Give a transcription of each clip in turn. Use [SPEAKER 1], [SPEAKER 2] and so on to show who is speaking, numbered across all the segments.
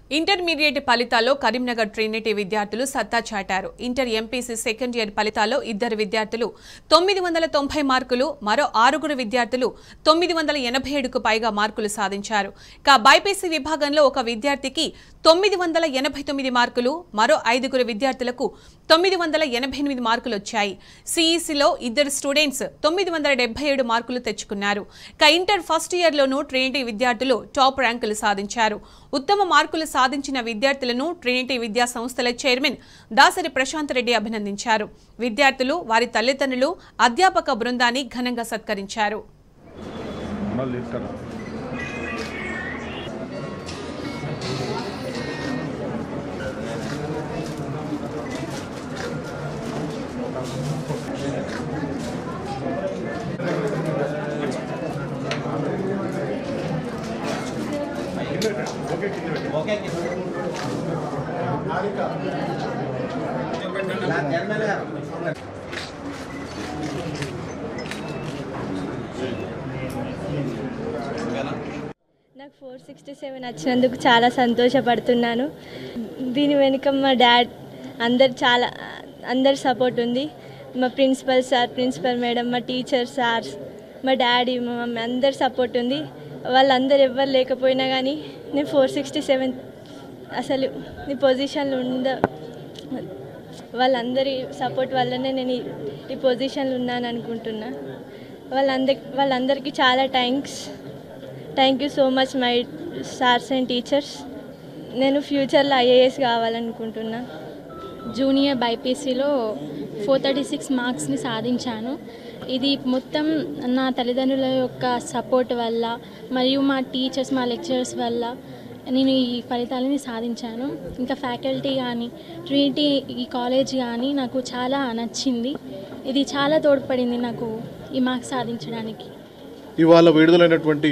[SPEAKER 1] intermediate ఫలితాల్లో Karimnagar Trinity విద్యార్థులు సత్తా చాటారు ఇంటర్ ఎంపీసీ సెకండ్ ఇయర్ ఫలితాల్లో ఇద్దరు విద్యార్థులు తొమ్మిది వందల తొంభై మార్కులు మరో ఆరుగురు విద్యార్థులు తొమ్మిది వందల ఎనభై ఏడుకు పైగా మార్కులు సాధించారు ఇక బైపీసీ విభాగంలో ఒక విద్యార్థికి తొమ్మిది వందల ఎనభై తొమ్మిది మార్కులు మరో ఐదుగురు విద్యార్థులకు తొమ్మిది వందల ఎనభై ఎనిమిది మార్కులు వచ్చాయి సిఈసిలో ఇద్దరు స్టూడెంట్స్ తొమ్మిది వందల డెబ్బై ఏడు మార్కులు తెచ్చుకున్నారు ఇక ఇంటర్ ఫస్ట్ ఇయర్లోనూ ట్రినిటీ విద్యార్థులు టాప్ ర్యాంకులు సాధించారు ఉత్తమ మార్కులు సాధించిన విద్యార్థులను ట్రినిటీ విద్యా సంస్థల చైర్మన్ దాసరి ప్రశాంత్ రెడ్డి అభినందించారు విద్యార్థులు వారి తల్లిదండ్రులు అధ్యాపక బృందాన్ని ఘనంగా సత్కరించారు
[SPEAKER 2] మళ్ళీ ఇక్కడ
[SPEAKER 3] నాకు ఫోర్ సిక్స్టీ సెవెన్ వచ్చినందుకు చాలా సంతోషపడుతున్నాను దీని వెనుక మా డాడ్ అందరు చాలా అందరి సపోర్ట్ ఉంది మా ప్రిన్సిపల్ సార్ ప్రిన్సిపల్ మేడం మా టీచర్ సార్స్ మా డాడీ మా మమ్మీ అందరి సపోర్ట్ ఉంది వాళ్ళందరూ ఎవ్వరు లేకపోయినా కానీ నేను ఫోర్ సిక్స్టీ సెవెన్ అసలు ఈ పొజిషన్లో ఉండ వాళ్ళందరి సపోర్ట్ వల్లనే నేను ఈ- ఈ పొజిషన్లో ఉన్నాను అనుకుంటున్నా వాళ్ళందరి వాళ్ళందరికీ చాలా thanks thank you so much my sirs and teachers నేను ఫ్యూచర్లో ఐఏఎస్ కావాలనుకుంటున్నా
[SPEAKER 4] జూనియర్ బైపీసీలో ఫోర్ థర్టీ సిక్స్ మార్క్స్ని సాధించాను ఇది మొత్తం నా తల్లిదండ్రుల యొక్క సపోర్ట్ వల్ల మరియు మా టీచర్స్ మా లెక్చరర్స్ వల్ల నేను ఈ ఫలితాలని సాధించాను ఇంకా ఫ్యాకల్టీ కానీ ట్రినిటీ ఈ కాలేజ్ కానీ నాకు చాలా నచ్చింది ఇది చాలా తోడ్పడింది నాకు ఈ మార్క్స్ సాధించడానికి
[SPEAKER 2] ఇవాళ విడుదలైనటువంటి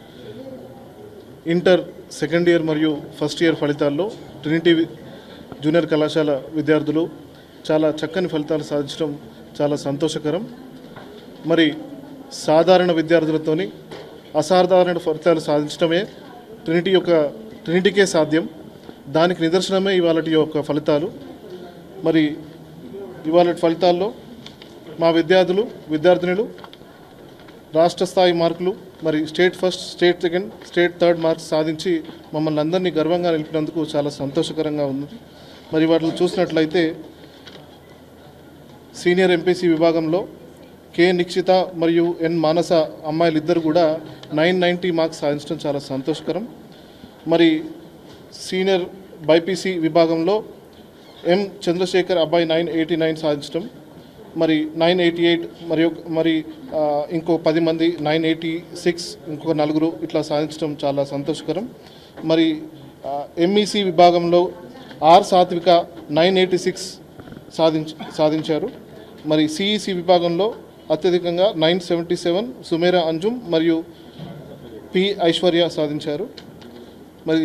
[SPEAKER 2] ఇంటర్ సెకండ్ ఇయర్ మరియు ఫస్ట్ ఇయర్ ఫలితాల్లో ట్రినిటీ వి- జూనియర్ కళాశాల విద్యార్థులు చాలా చక్కని ఫలితాలు సాధించడం చాలా సంతోషకరం మరి సాధారణ విద్యార్థులతోని అసాధారణ ఫలితాలు సాధించడమే ట్రినిటీ యొక్క ట్రినిటీకే సాధ్యం దానికి నిదర్శనమే ఇవాళ యొక్క ఫలితాలు మరి ఇవాళ ఫలితాల్లో మా విద్యార్థులు విద్యార్థినులు రాష్ట్ర స్థాయి మార్కులు మరి state first state second state third marks సాధించి మమ్మల్ని అందరినీ గర్వంగా నిలిపినందుకు చాలా సంతోషకరంగా ఉంది మరి వాటిని చూసినట్లయితే సీనియర్ ఎంపీసీ విభాగంలో కె నిక్షిత మరియు ఎన్ మానస అమ్మాయిలు ఇద్దరు కూడా నైన్ నైంటీ మార్క్స్ సాధించడం చాలా సంతోషకరం మరి సీనియర్ బైపీసీ విభాగంలో ఎం చంద్రశేఖర్ అబ్బాయి నైన్ ఎయిటీ నైన్ సాధించడం మరి నైన్ ఎయిటీ ఎయిట్ మరియు మరి ఆ, ఇంకో పది మంది నైన్ ఎయిటీ సిక్స్ ఇంకొక నలుగురు ఇట్లా సాధించడం చాలా సంతోషకరం మరి ఎంఈసి విభాగంలో ఆర్ సాత్విక నైన్ ఎయిటీ సిక్స్ సాధించ సాధించారు మరి సిఈసి విభాగంలో అత్యధికంగా nine seventy seven Sumera Anjum మరియు పి ఐశ్వర్య సాధించారు మరి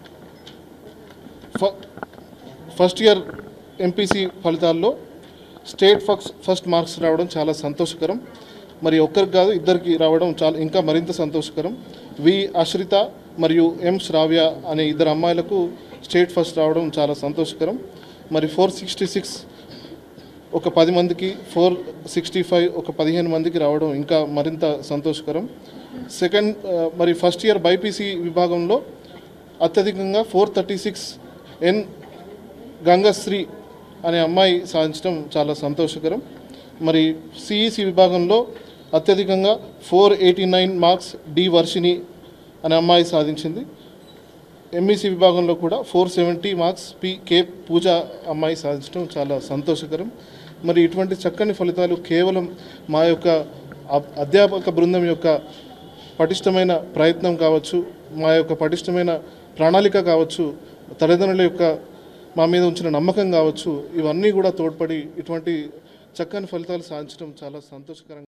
[SPEAKER 2] ఫ ఫస్ట్ ఇయర్ ఎంపీసీ ఫలితాల్లో స్టేట్ ఫస్ట్ ఫస్ట్ మార్క్స్ రావడం చాలా సంతోషకరం మరి ఒక్కరికి కాదు ఇద్దరికి రావడం చాలా ఇంకా మరింత సంతోషకరం వి అశ్రిత మరియు ఎం శ్రావ్య అనే ఇద్దరు అమ్మాయిలకు స్టేట్ ఫస్ట్ రావడం చాలా సంతోషకరం మరి ఫోర్ సిక్స్టీ సిక్స్ ఒక పది మందికి ఫోర్ సిక్స్టీ ఫైవ్ ఒక పదిహేను మందికి రావడం ఇంకా మరింత సంతోషకరం సెకండ్ ఆ, మరి ఫస్ట్ ఇయర్ బైపీసీ విభాగంలో అత్యధికంగా four thirty six N Gangasri అనే అమ్మాయి సాధించడం చాలా సంతోషకరం మరి సిఈసి విభాగంలో అత్యధికంగా four eighty nine marks D Varshini అనే అమ్మాయి సాధించింది ఎంఈసి విభాగంలో కూడా four seventy marks P K Pooja అమ్మాయి సాధించడం చాలా సంతోషకరం మరి ఇటువంటి చక్కని ఫలితాలు కేవలం మా యొక్క అ- అధ్యాపక బృందం యొక్క పటిష్టమైన ప్రయత్నం కావచ్చు మా యొక్క పటిష్టమైన ప్రణాళిక కావచ్చు తల్లిదండ్రుల యొక్క మా మీద ఉంచిన నమ్మకం కావచ్చు ఇవన్నీ కూడా తోడ్పడి ఇటువంటి చక్కని ఫలితాలు సాధించడం చాలా సంతోషకరంగా